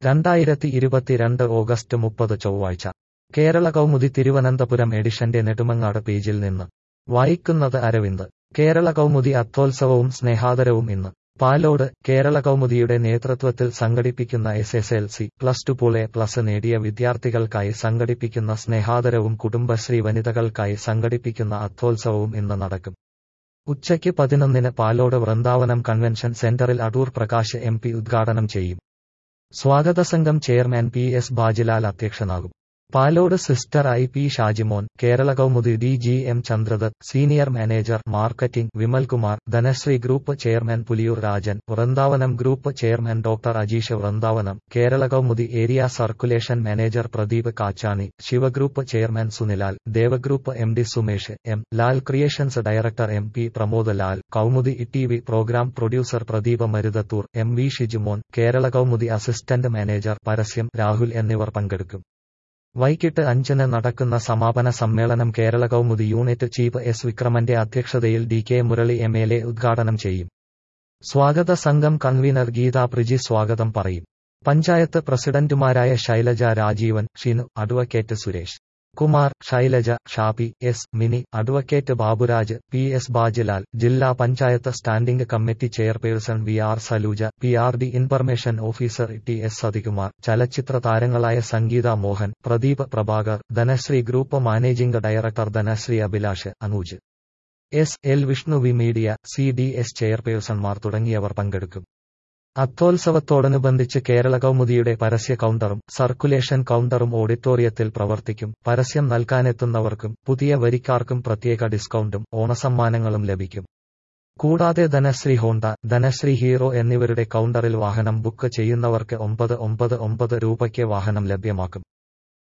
രണ്ടായിരത്തി ഇരുപത്തിരണ്ട് ഓഗസ്റ്റ് മുപ്പത് ചൊവ്വാഴ്ച കേരള കൗമുദി തിരുവനന്തപുരം എഡിഷന്റെ നെടുമങ്ങാട് പേജിൽ നിന്ന് വായിക്കുന്നത് അരവിന്ദ് കേരള കൗമുദി അത്തോത്സവവും സ്നേഹാദരവും ഇന്ന് പാലോട് കേരള കൗമുദിയുടെ നേതൃത്വത്തിൽ സംഘടിപ്പിക്കുന്ന S S L C plus two full A plus നേടിയ വിദ്യാർത്ഥികൾക്കായി സംഘടിപ്പിക്കുന്ന സ്നേഹാദരവും കുടുംബശ്രീ വനിതകൾക്കായി സംഘടിപ്പിക്കുന്ന അത്തോത്സവവും ഇന്ന് നടക്കും ഉച്ചയ്ക്ക് പതിനൊന്നിന് പാലോട് വൃന്ദാവനം കൺവെൻഷൻ സെന്ററിൽ അടൂർ പ്രകാശ് എം പി ഉദ്ഘാടനം ചെയ്യും സ്വാഗത സംഘം ചെയർമാൻ പി എസ് ബാജിലാൽ അധ്യക്ഷനാകും Palode sister I P Shajimon Kerala Kaumudi D G M Chandradath senior manager marketing Vimalkumar Dhanasree group chairman Puliyoor Rajan Vrindavanam group chairman doctor Ajeesh Vrindavanam Kerala Kaumudi area circulation manager Pradeep Kachani Shiva group chairman Sunilal Deva group M D Sumesh M Lal creations director M P Pramod Lal Kaumudi T V programme producer Pradeep Maruthathoor M V Shijumon Kerala Kaumudi assistant manager പരസ്യം രാഹുൽ എന്നിവർ പങ്കെടുക്കും വൈകിട്ട് അഞ്ചിന് നടക്കുന്ന സമാപന സമ്മേളനം Kerala Kaumudi unit chief S വിക്രമന്റെ അധ്യക്ഷതയിൽ D K Murali M L A ഉദ്ഘാടനം ചെയ്യും സ്വാഗത സംഘം കൺവീനർ ഗീതാ പ്രിജി സ്വാഗതം പറയും പഞ്ചായത്ത് പ്രസിഡന്റുമാരായ Shailaja Rajeevan Shinu advocate Suresh Kumar Shailaja Shafi S Mini advocate Baburaj P S Bajilal ജില്ലാ panchayat standing committee chairperson V R Saluja P R D information officer T S Sathikumar ചലച്ചിത്ര താരങ്ങളായ Sangeetha Mohan Pradeep Prabhakar Dhanasree group managing director Dhanasree Abhilash Anuj S L Vishnu V media C D S ചെയർപേഴ്സൺമാർ തുടങ്ങിയവർ പങ്കെടുക്കും അത്തോത്സവത്തോടനുബന്ധിച്ച് കേരള കൗമുദിയുടെ പരസ്യ കൗണ്ടറും സർക്കുലേഷൻ കൗണ്ടറും ഓഡിറ്റോറിയത്തിൽ പ്രവർത്തിക്കും പരസ്യം നൽകാനെത്തുന്നവർക്കും പുതിയ വരിക്കാർക്കും പ്രത്യേക ഡിസ്കൗണ്ടും ഓണസമ്മാനങ്ങളും ലഭിക്കും കൂടാതെ ധനശ്രീ ഹോണ്ട ധനശ്രീ ഹീറോ എന്നിവരുടെ കൗണ്ടറിൽ വാഹനം ബുക്ക് ചെയ്യുന്നവർക്ക് ഒമ്പത് ഒമ്പത് ഒമ്പത് രൂപയ്ക്ക് വാഹനം ലഭ്യമാക്കും